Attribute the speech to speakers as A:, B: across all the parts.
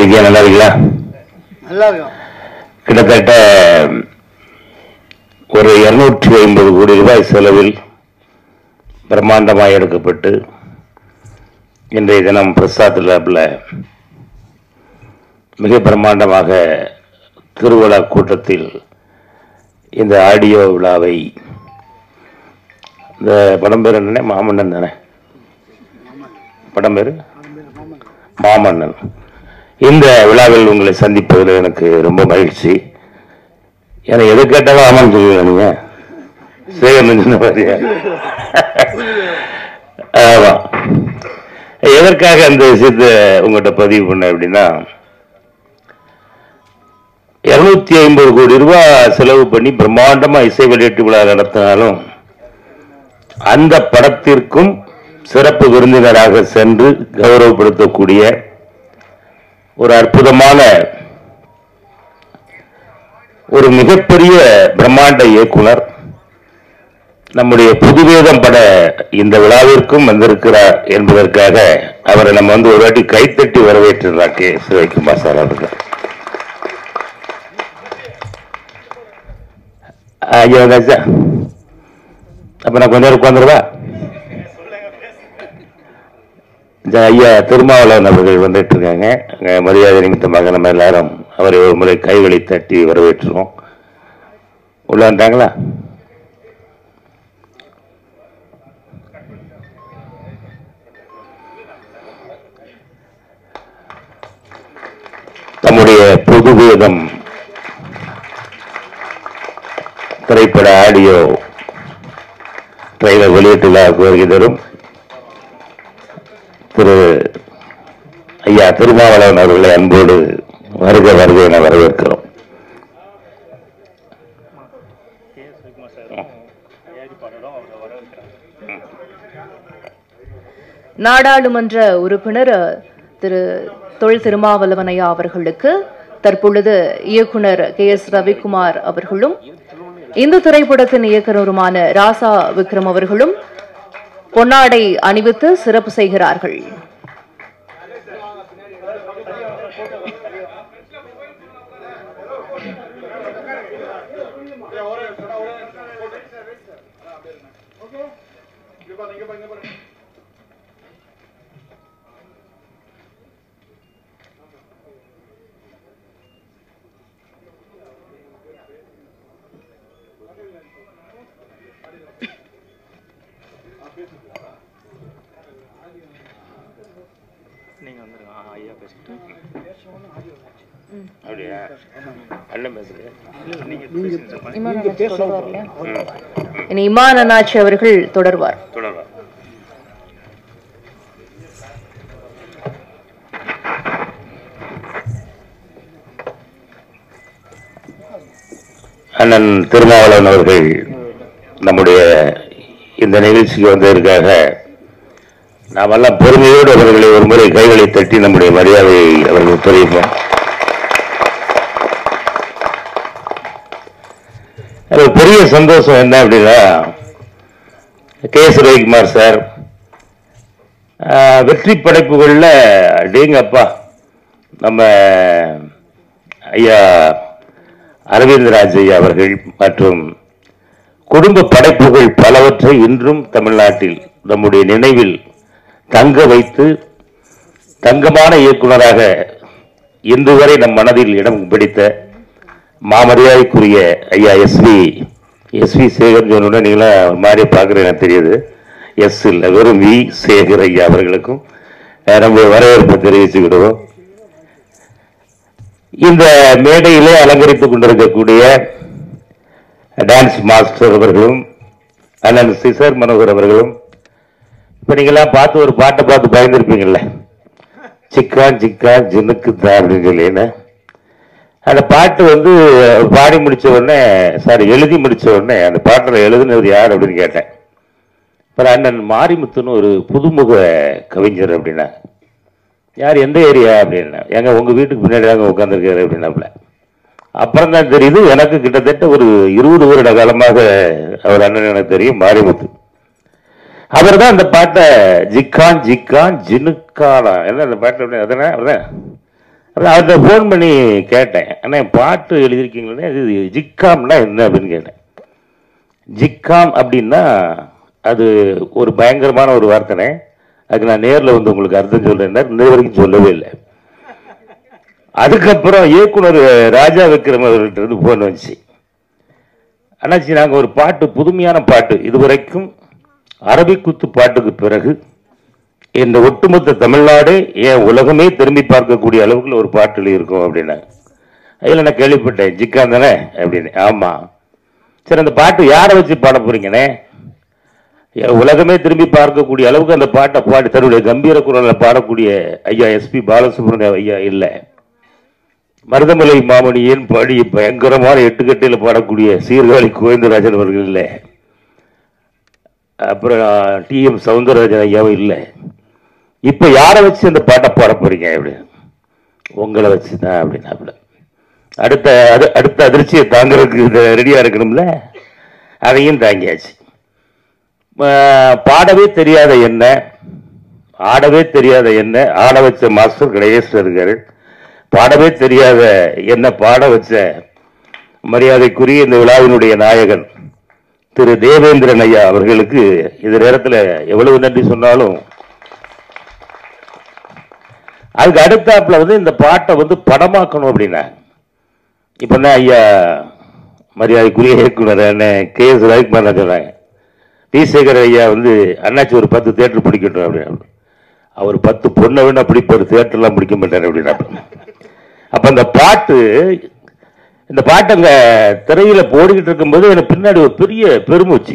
A: இருக்கீங்க நல்லா இருக்கீங்களா
B: நல்லா இருக்கும்
A: கிட்டத்தட்ட ஒரு இருநூற்றி ஐம்பது கோடி ரூபாய் செலவில் பிரம்மாண்டமாக எடுக்கப்பட்டு இன்றைய தினம் பிரசாத் லேபில் மிக பிரம்மாண்டமாக திருவிழா கூட்டத்தில் இந்த ஆடியோ விழாவை இந்த படம் பேர் என்னண்ணே மாமன்னன் தானே படம் பேர் மாமன்னன் இந்த விழாவில் உங்களை சந்திப்பதில் எனக்கு ரொம்ப மகிழ்ச்சி ஏன்னா எது கேட்டாலும் ஆமான்னு சொல்லுவீங்க நீங்க சேகரன் சொன்ன மாதிரியா ஆமா எதற்காக அந்த விஷயத்தை உங்கள்கிட்ட பதிவு பண்ண அப்படின்னா இருநூத்தி ஐம்பது கோடி ரூபாய் செலவு பண்ணி பிரம்மாண்டமா இசை வெளியீட்டு விழா நடத்தினாலும் அந்த படத்திற்கும் சிறப்பு விருந்தினராக சென்று கௌரவப்படுத்தக்கூடிய ஒரு அற்புதமான ஒரு மிகப்பெரிய பிரம்மாண்ட இயக்குனர் நம்முடைய புதுவேதம் பட இந்த விழாவிற்கும் வந்திருக்கிறார் என்பதற்காக அவரை நம்ம வந்து ஒரு வாட்டி கைத்தட்டி வரவேற்றுறார் கே சிவகுமார் சார் அவர்கள் ஐயா வந்தாச்சா அப்ப நான் கொஞ்ச நேரம் உட்காந்துருவா இந்த ஐயா திருமாவளவன் அவர்கள் வந்துட்டு இருக்காங்க அங்க மரியாதை நிமித்தமாக நம்ம எல்லாரும் அவரை ஒரு முறை கைகளை தட்டி வரவேற்றுவோம் உள்ள வந்தாங்களா நம்முடைய பொதுவேதம் திரைப்பட ஆடியோ ட்ரெய்லர் வெளியீட்டு விழாவுக்கு வருகை தரும் திரு ஐயா திருமாவளவன் அவர்களை அன்போடு வருக வருக என வரவேற்கிறோம்
C: நாடாளுமன்ற உறுப்பினர் திரு தொல் திருமாவளவனையா அவர்களுக்கு தற்பொழுது இயக்குனர் கே எஸ் ரவிக்குமார் அவர்களும் இந்த திரைப்படத்தின் இயக்குனருமான ராசா விக்ரம் அவர்களும் பொன்னாடை அணிவித்து சிறப்பு செய்கிறார்கள்
A: அப்படியா அண்ணன் பேசுறேன்
C: இனி இமான் அண்ணாச்சி அவர்கள் தொடர்வார்
A: தொடர்வா அண்ணன் திருமாவளவன் அவர்கள் நம்முடைய இந்த நிகழ்ச்சிக்கு வந்ததற்காக நாமெல்லாம் பெருமையோடு அவர்களை ஒரு முறை கைகளை தட்டி நம்முடைய மரியாதையை அவர்கள் தெரிவிப்போம் அது ஒரு பெரிய சந்தோஷம் என்ன அப்படின்னா கே எஸ் ரவிக்குமார் சார் ஆஹ், வெற்றி படைப்புகளில் அடேங்கப்பா நம்ம ஐயா அரவிந்தராஜ் ஐயா அவர்கள் மற்றும் குடும்ப படைப்புகள் பலவற்றை இன்றும் தமிழ்நாட்டில் நம்முடைய நினைவில் தங்க வைத்து தங்கமான இயக்குனராக இன்று வரை நம் மனதில் இடம் பிடித்த மாமரியாதைக்குரிய ஐயா எஸ்வி எஸ்வி சேகர் சொன்ன நீங்களா ஒரு மாதிரி பார்க்குறேன் எனக்கு தெரியுது எஸ் இல்லை வெறும் வி சேகர் ஐயா அவர்களுக்கும் அஹ், நம்முடைய வரவேற்பை தெரிவிச்சுக்கிடுவோம் இந்த மேடையிலே அலங்கரித்துக் கொண்டிருக்கக்கூடிய டான்ஸ் மாஸ்டர் அவர்களும் அண்ணன் சிசர் மனோகர் அவர்களும் இப்ப நீங்களாம் பார்த்து ஒரு பாட்டை பார்த்து பயந்துருப்பீங்கல்ல சிக்கா சிக்கா ஜினுக்கு தான் அப்படின்னு சொல்லி என்ன? அந்த பாட்டு வந்து பாடி முடிச்ச உடனே சாரி எழுதி முடிச்ச உடனே அந்த பாட்டில் எழுதுனது யார் அப்படின்னு கேட்டேன் அப்புறம் அண்ணன் மாரிமுத்துன்னு ஒரு புதுமுக கவிஞர் அப்படின்னா யார் எந்த ஏரியா அப்படின்னா எங்க உங்க வீட்டுக்கு பின்னாடி தாங்க உட்காந்துருக்காரு அப்படின்னாப்புல அப்புறம் தான் தெரியுது எனக்கு கிட்டத்தட்ட ஒரு இருபது வருட காலமாக அவர் அண்ணன் எனக்கு தெரியும் மாரிமுத்து அவர் தான் அந்த பாட்டை ஜிக்கான் ஜிக்கான் ஜினுக்கானா என்ன அந்த பாட்டு அப்படி அதானே அவர்தான் அப்புறம் அவர்கிட்ட ஃபோன் பண்ணி கேட்டேன் அண்ணா பாட்டு எழுதியிருக்கீங்களே இது ஜிக்காம்னா என்ன அப்படின்னு கேட்டேன் ஜிக்காம் அப்படின்னா அது ஒரு பயங்கரமான ஒரு வார்த்தைனே அதுக்கு நான் நேரில் வந்து உங்களுக்கு அர்த்தம் சொல்றேன் இன்ன வரைக்கும் சொல்லவே இல்லை அதுக்கப்புறம் இயக்குனர் ராஜா விக்ரம் அவர்கிட்ட இருந்து ஃபோன் வந்துச்சு அண்ணாச்சி நாங்கள் ஒரு பாட்டு புதுமையான பாட்டு இதுவரைக்கும் அரபிக் குத்து பாட்டுக்கு பிறகு இந்த ஒட்டுமொத்த தமிழ்நாடு ஏன் உலகமே திரும்பி பார்க்கக்கூடிய அளவுக்கு ஒரு பாட்டு எழுதியிருக்கோம் அப்படின்னாங்க அதில் நான் கேள்விப்பட்டேன் ஜிக்கான் தானே அப்படின்னு ஆமாம் சரி அந்த பாட்டு யாரை வச்சு பாட போறீங்கண்ணே ஏன் உலகமே திரும்பி பார்க்கக்கூடிய அளவுக்கு அந்த பாட்டை பாடி தன்னுடைய கம்பீர குரலில் பாடக்கூடிய ஐயா எஸ்பி பாலசுப்ரமணிய ஐயா இல்லை மருதமலை மாமணியின் பாடி பயங்கரமான எட்டுக்கட்டையில் பாடக்கூடிய சீர்காழி கோவிந்தராஜன் அவர்கள் இல்லை அப்புறம் டி எம் சவுந்தரராஜன் ஐயாவும் இல்லை இப்போ யாரை வச்சு அந்த பாட்டை பாட போறீங்க அப்படின்னு உங்களை வச்சு தான் அப்படின்னாப்புல அடுத்த அது அடுத்த அதிர்ச்சியை தாங்கிறதுக்கு ரெடியா இருக்கணும்ல அதையும் தாங்கியாச்சு ஆஹ் பாடவே தெரியாத என்ன ஆடவே தெரியாத என்ன ஆட வச்ச மாஸ்டர் கணேசன் இருக்காரு பாடவே தெரியாத என்ன பாட வச்ச மரியாதைக்குரிய இந்த விழாவினுடைய நாயகன் திரு தேவேந்திரன் ஐயா அவர்களுக்கு இந்த நேரத்தில் எவ்வளவு நன்றி சொன்னாலும் அதுக்கு அடுத்தாப்புல வந்து இந்த பாட்டை வந்து படமாக்கணும் அப்படின்னா இப்போ தான் ஐயா மரியாதைக்குரிய இயக்குனர் அண்ணன் கே எஸ் ரவிக்குமார் தான் சொன்னாங்க டி சேகர் ஐயா வந்து அண்ணாச்சி ஒரு பத்து தேட்டர் பிடிக்கட்டும் அப்படின்னு அவர் பத்து பொண்ணை வேணா பிடிப்பார் தேட்டர்லாம் பிடிக்க மாட்டார் அப்படின்னா அப்ப அந்த பாட்டு இந்த பாட்டு அங்க திரையில போடிக்கிட்டு இருக்கும்போது எனக்கு பின்னாடி ஒரு பெரிய பெருமூச்சு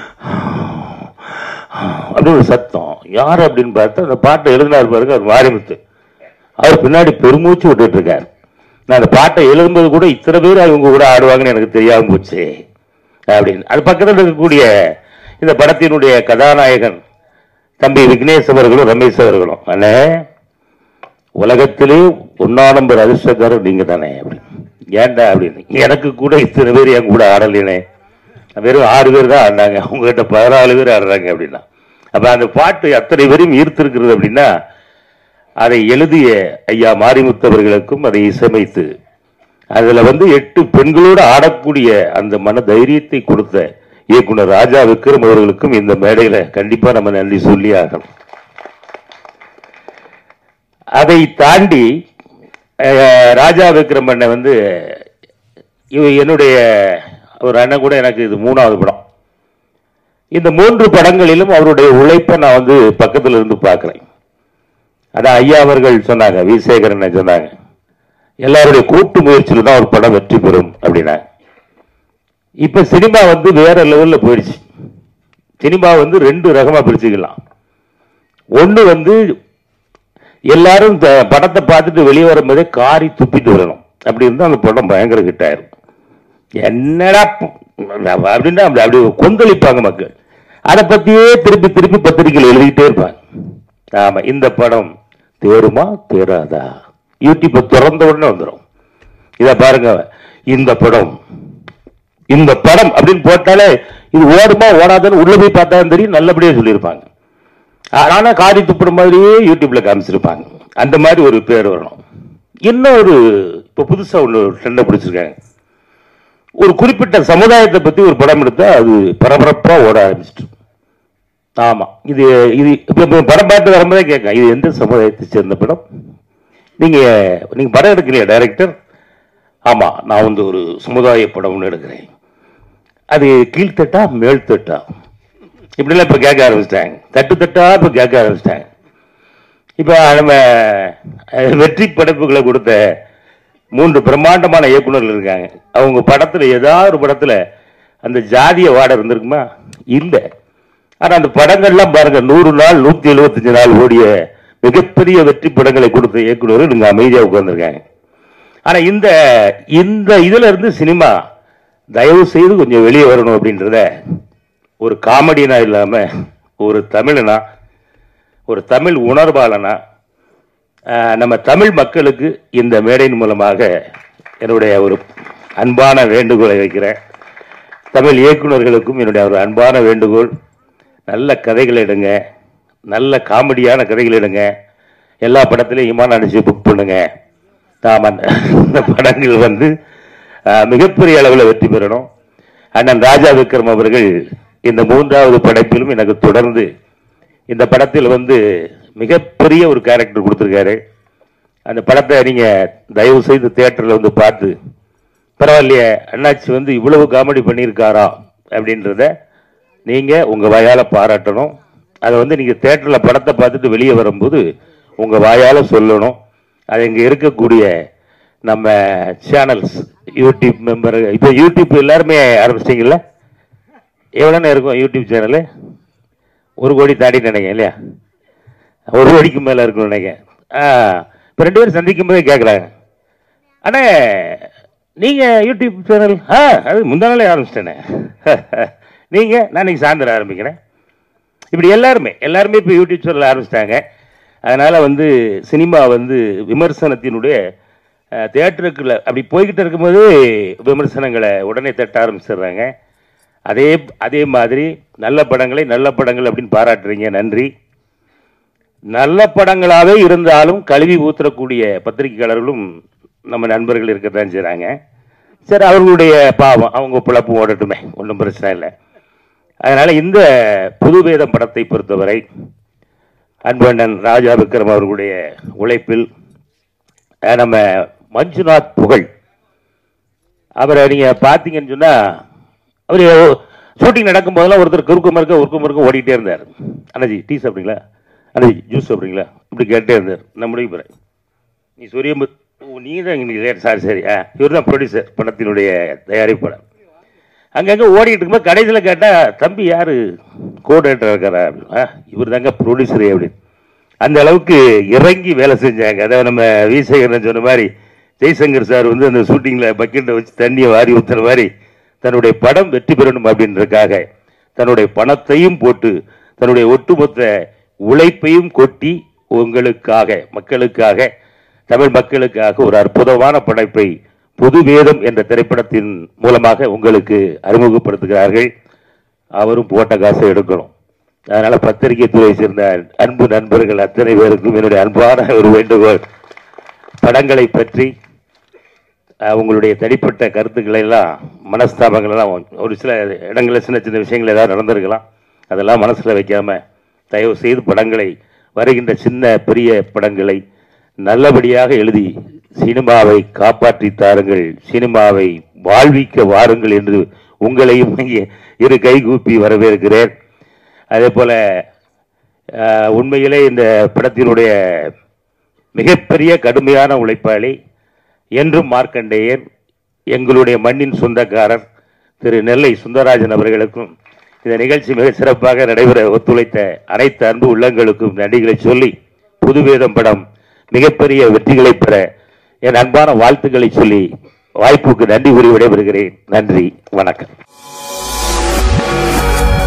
A: அப்படி ஒரு சத்தம் யார் அப்படின்னு பார்த்தா அந்த பாட்டை எழுதினார் பாருங்க அவர் மாரிமுத்து அவர் பின்னாடி பெருமூச்சு விட்டுட்டு இருக்கார் நான் அந்த பாட்டை எழுதும்போது கூட இத்தனை பேர் அவங்க கூட ஆடுவாங்கன்னு எனக்கு தெரியாம போச்சு அப்படின்னு அது பக்கத்தில் இருக்கக்கூடிய இந்த படத்தினுடைய கதாநாயகன் தம்பி விக்னேஷ் அவர்களும் ரமேஷ் அவர்களும் அண்ணே உலகத்திலே ஒன்னா நம்பர் அதிர்ஷ்டக்காரர் நீங்க தானே அப்படின்னு ஏன்டா அப்படின்னு எனக்கு கூட இத்தனை பேர் என் கூட ஆடலைனே வெறும் ஆறு பேர் தான் ஆடினாங்க உங்ககிட்ட பதினாலு பேர் ஆடுறாங்க அப்படின்னா அப்ப அந்த பாட்டு அத்தனை பேரும் ஈர்த்திருக்கிறது அப்படின்னா அதை எழுதிய ஐயா மாரிமுத்து அவர்களுக்கும் அதை இசைமைத்து அதுல வந்து எட்டு பெண்களோடு ஆடக்கூடிய அந்த மன தைரியத்தை கொடுத்த இயக்குனர் ராஜா விக்ரம் அவர்களுக்கும் இந்த மேடையில கண்டிப்பா நம்ம நன்றி சொல்லி ஆகணும் அதை தாண்டி அஹ், ராஜா விக்ரம் அண்ணன் வந்து இவ என்னுடைய ஒரு அண்ணன் கூட எனக்கு இது மூணாவது படம் இந்த மூன்று படங்களிலும் அவருடைய உழைப்பை நான் வந்து பக்கத்துல இருந்து பார்க்கிறேன் அதான் ஐயா அவர்கள் சொன்னாங்க வி சேகரன் சொன்னாங்க எல்லாருடைய கூட்டு முயற்சியில் தான் ஒரு படம் வெற்றி பெறும் அப்படின்னாங்க இப்ப சினிமா வந்து வேற லெவல்ல போயிடுச்சு சினிமா வந்து ரெண்டு ரகமா பிரிச்சுக்கலாம் ஒண்ணு வந்து எல்லாரும் இந்த படத்தை பார்த்துட்டு வெளியே வரும்போதே காரி துப்பிட்டு வரணும் அப்படி இருந்தா அந்த படம் பயங்கர ஹிட் ஆயிரும் என்னடா ப- அப்படின்னா அப்படி அப்படி கொந்தளிப்பாங்க மக்கள் அதை பத்தியே திருப்பி திருப்பி பத்திரிகையில் எழுதிக்கிட்டே இருப்பாங்க ஆமா இந்த படம் தேருமா தேராதா யூடியூப்பை திறந்த உடனே வந்துடும் இத பாருங்க இந்த படம் இந்த படம் அப்படின்னு போட்டாலே இது ஓடுமா ஓடாதுன்னு உள்ள போய் பார்த்தா தெரியும் நல்லபடியா சொல்லியிருப்பாங்க ஆனா காரி துப்புற மாதிரியே யூடியூப்ல காமிச்சிருப்பாங்க அந்த மாதிரி ஒரு பேர் வரணும் இன்னொரு இப்ப புதுசா ஒன்று ட்ரெண்டை பிடிச்சிருக்காங்க ஒரு குறிப்பிட்ட சமுதாயத்தை பத்தி ஒரு படம் எடுத்தா அது பரபரப்பா ஓட ஆரம்பிச்சிட்டு ஆமா இது இது இப்ப இப்ப படம் பார்த்து வரும்போதே கேட்க இது எந்த சமுதாயத்தை சேர்ந்த படம் நீங்க நீங்க படம் எடுக்கிறீங்க டைரக்டர் ஆமா நான் வந்து ஒரு சமுதாய படம் ஒன்று எடுக்கிறேன் அது கீழ்த்தட்டா மேல்தட்டா இப்படிலாம் இப்ப கேட்க ஆரம்பிச்சிட்டாங்க தட்டு தட்டா இப்ப கேட்க ஆரம்பிச்சிட்டாங்க இப்ப நம்ம அஹ், வெற்றி படைப்புகளை கொடுத்த மூன்று பிரம்மாண்டமான இயக்குனர்கள் இருக்காங்க அவங்க படத்துல ஏதாவது ஒரு படத்துல அந்த ஜாதிய வாடை இருந்திருக்குமா இல்ல ஆனா அந்த படங்கள்லாம் பாருங்க நூறு நாள் நூத்தி எழுபத்தஞ்சு நாள் ஓடிய மிகப்பெரிய வெற்றி படங்களை கொடுத்த இயக்குனர்கள் இங்க அமைதியா உட்கார்ந்திருக்காங்க ஆனா இந்த இந்த இதுல இருந்து சினிமா தயவு செய்து கொஞ்சம் வெளியே வரணும் அப்படின்றத ஒரு காமெடினா இல்லாம ஒரு தமிழனா ஒரு தமிழ் உணர்வாளனா ஆஹ், நம்ம தமிழ் மக்களுக்கு இந்த மேடையின் மூலமாக என்னுடைய ஒரு அன்பான வேண்டுகோளை வைக்கிறேன் தமிழ் இயக்குனர்களுக்கும் என்னுடைய ஒரு அன்பான வேண்டுகோள் நல்ல கதைகள் எடுங்க நல்ல காமெடியான கதைகள் எடுங்க எல்லா படத்திலையும் இமான அடிச்சு புக் பண்ணுங்க தாமன் இந்த படங்கள் வந்து அஹ், மிகப்பெரிய அளவில் வெற்றி பெறணும் அண்ணன் ராஜா விக்ரம் அவர்கள் இந்த மூன்றாவது படைப்பிலும் எனக்கு தொடர்ந்து இந்த படத்தில் வந்து மிகப்பெரிய ஒரு கேரக்டர் கொடுத்துருக்காரு அந்த படத்தை நீங்க தயவு செய்து தியேட்டர்ல வந்து பார்த்து பரவாயில்லையே அண்ணாச்சி வந்து இவ்வளவு காமெடி பண்ணியிருக்காரா அப்படின்றத நீங்க உங்க வாயால பாராட்டணும் அதை வந்து நீங்க தியேட்டர்ல படத்தை பார்த்துட்டு வெளியே வரும்போது உங்க வாயால சொல்லணும் அது இங்க இருக்கக்கூடிய நம்ம சேனல்ஸ் யூடியூப் மெம்பர் இப்போ யூடியூப் எல்லாருமே ஆரம்பிச்சிட்டீங்கல்ல எவ்வளோன்னு இருக்கும் யூடியூப் சேனலு ஒரு கோடி தாண்டி நினைக்கிறேன் இல்லையா ஒரு கோடிக்கு மேலே இருக்கும் நினைக்கிறேன் ஆ இப்போ ரெண்டு பேரும் சந்திக்கும் போதே கேட்குறாங்க அண்ணே நீங்கள் யூடியூப் சேனல் ஆ அது முந்தா நாளே ஆரம்பிச்சிட்டேனே நீங்கள் நான் இன்னைக்கு சாயந்தரம் ஆரம்பிக்கிறேன் இப்படி எல்லாருமே எல்லாருமே இப்போ யூடியூப் சேனல் ஆரம்பிச்சிட்டாங்க அதனால் வந்து சினிமா வந்து விமர்சனத்தினுடைய தேட்டருக்குள்ள அப்படி போய்கிட்டு இருக்கும்போது விமர்சனங்களை உடனே தட்ட ஆரம்பிச்சிடுறாங்க அதே அதே மாதிரி நல்ல படங்களை நல்ல படங்கள் அப்படின்னு பாராட்டுறீங்க நன்றி நல்ல படங்களாகவே இருந்தாலும் கழுவி ஊத்துறக்கூடிய பத்திரிகையாளர்களும் நம்ம நண்பர்கள் இருக்கத்தான் செய்கிறாங்க சரி அவர்களுடைய பாவம் அவங்க பிழப்பும் ஓடட்டுமே ஒன்றும் பிரச்சனை இல்லை அதனால இந்த புதுவேதம் படத்தை பொறுத்தவரை அன்பண்ணன் ராஜா விக்ரம் அவர்களுடைய உழைப்பில் அஹ், நம்ம மஞ்சுநாத் புகழ் அவரை நீங்க பார்த்தீங்கன்னு சொன்னா அவர் ஷூட்டிங் நடக்கும் போதெல்லாம் ஒருத்தர் குறுக்கு மறுக்க குறுக்கு மறுக்க ஓடிட்டே இருந்தார் அண்ணாஜி டீ சாப்பிடுங்களா அண்ணாஜி ஜூஸ் சாப்பிடுங்களா இப்படி கேட்டே இருந்தார் நம்முடைய பிறகு நீ சூரியன் நீ தான் இன்னைக்கு சாரி சரி ஆ இவர் தான் ப்ரொடியூசர் படத்தினுடைய தயாரிப்பாளர் அங்கங்கே ஓடிட்டு இருக்கும்போது கடைசியில் கேட்டால் தம்பி யார் கோஆர்டினேட்டர் இருக்காரா ஆ இவர் தாங்க ப்ரொடியூசரே அப்படின்னு அந்த அளவுக்கு இறங்கி வேலை செஞ்சாங்க அதாவது நம்ம விசேகரன் சொன்ன மாதிரி ஜெய்சங்கர் சார் வந்து அந்த ஷூட்டிங்கில் பக்கெட்டை வச்சு தண்ணியை வாரி ஊற்றுற மாதிரி தன்னுடைய படம் வெற்றி பெறணும் அப்படின்றதுக்காக தன்னுடைய பணத்தையும் போட்டு தன்னுடைய ஒட்டுமொத்த உழைப்பையும் கொட்டி உங்களுக்காக மக்களுக்காக தமிழ் மக்களுக்காக ஒரு அற்புதமான படைப்பை புது வேதம் என்ற திரைப்படத்தின் மூலமாக உங்களுக்கு அறிமுகப்படுத்துகிறார்கள் அவரும் போட்ட காசை எடுக்கணும் அதனால பத்திரிகை துறை சேர்ந்த அன்பு நண்பர்கள் அத்தனை பேருக்கும் என்னுடைய அன்பான ஒரு வேண்டுகோள் படங்களை பற்றி அஹ், உங்களுடைய தனிப்பட்ட கருத்துக்களை எல்லாம் மனஸ்தாபங்கள் எல்லாம் ஒரு சில இடங்களில் சின்ன சின்ன விஷயங்கள் ஏதாவது நடந்திருக்கலாம் அதெல்லாம் மனசுல வைக்காம தயவு செய்து படங்களை வருகின்ற சின்ன பெரிய படங்களை நல்லபடியாக எழுதி சினிமாவை காப்பாற்றி தாருங்கள் சினிமாவை வாழ்விக்க வாருங்கள் என்று உங்களையும் இங்கே இரு கைகூப்பி வரவேற்கிறேன் அதே போல அஹ், உண்மையிலே இந்த படத்தினுடைய மிகப்பெரிய கடுமையான உழைப்பாளி என்றும் மார்க்கண்டேயன் எங்களுடைய மண்ணின் சொந்தக்காரர் திரு நெல்லை சுந்தரராஜன் அவர்களுக்கும் இந்த நிகழ்ச்சி மிக சிறப்பாக நடைபெற ஒத்துழைத்த அனைத்து அன்பு உள்ளங்களுக்கும் நன்றிகளை சொல்லி புதுவேதம் படம் மிகப்பெரிய வெற்றிகளை பெற என் அன்பான வாழ்த்துக்களை சொல்லி வாய்ப்புக்கு நன்றி கூறி விடைபெறுகிறேன் நன்றி வணக்கம்